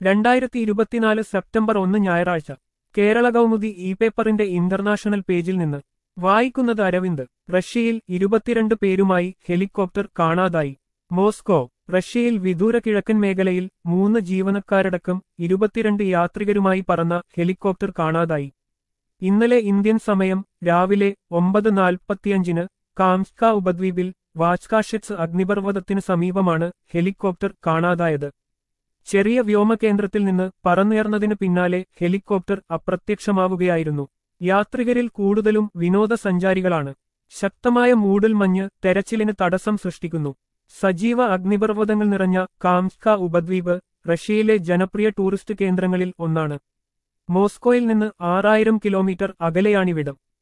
രണ്ടായിരത്തി ഇരുപത്തിനാല് സെപ്റ്റംബർ ഒന്ന് ഞായറാഴ്ച കേരള കൗമുദി ഇ പേപ്പറിന്റെ ഇന്റർനാഷണൽ പേജിൽ നിന്ന് വായിക്കുന്നത് അരവിന്ദ് റഷ്യയിൽ ഇരുപത്തിരണ്ട് പേരുമായി ഹെലികോപ്റ്റർ കാണാതായി മോസ്കോ റഷ്യയിൽ വിദൂര കിഴക്കൻ മേഖലയിൽ മൂന്ന് ജീവനക്കാരടക്കം ഇരുപത്തിരണ്ട് യാത്രികരുമായി പറന്ന ഹെലികോപ്റ്റർ കാണാതായി ഇന്നലെ ഇന്ത്യൻ സമയം രാവിലെ ഒമ്പത് നാൽപ്പത്തിയഞ്ചിന് കാംസ്ക ഉപദ്വീപിൽ വാച്കാഷെറ്റ്സ് അഗ്നിപർവ്വതത്തിന് സമീപമാണ് ഹെലികോപ്റ്റർ കാണാതായത് ചെറിയ വ്യോമകേന്ദ്രത്തിൽ നിന്ന് പറന്നുയർന്നതിന് പിന്നാലെ ഹെലികോപ്റ്റർ അപ്രത്യക്ഷമാവുകയായിരുന്നു യാത്രികരിൽ കൂടുതലും വിനോദസഞ്ചാരികളാണ് ശക്തമായ മൂടൽ മഞ്ഞ് തെരച്ചിലിന് തടസ്സം സൃഷ്ടിക്കുന്നു സജീവ അഗ്നിപർവ്വതങ്ങൾ നിറഞ്ഞ കാംസ്ക ഉപദ്വീപ് റഷ്യയിലെ ജനപ്രിയ ടൂറിസ്റ്റ് കേന്ദ്രങ്ങളിൽ ഒന്നാണ് മോസ്കോയിൽ നിന്ന് ആറായിരം കിലോമീറ്റർ അകലെയാണിവിടം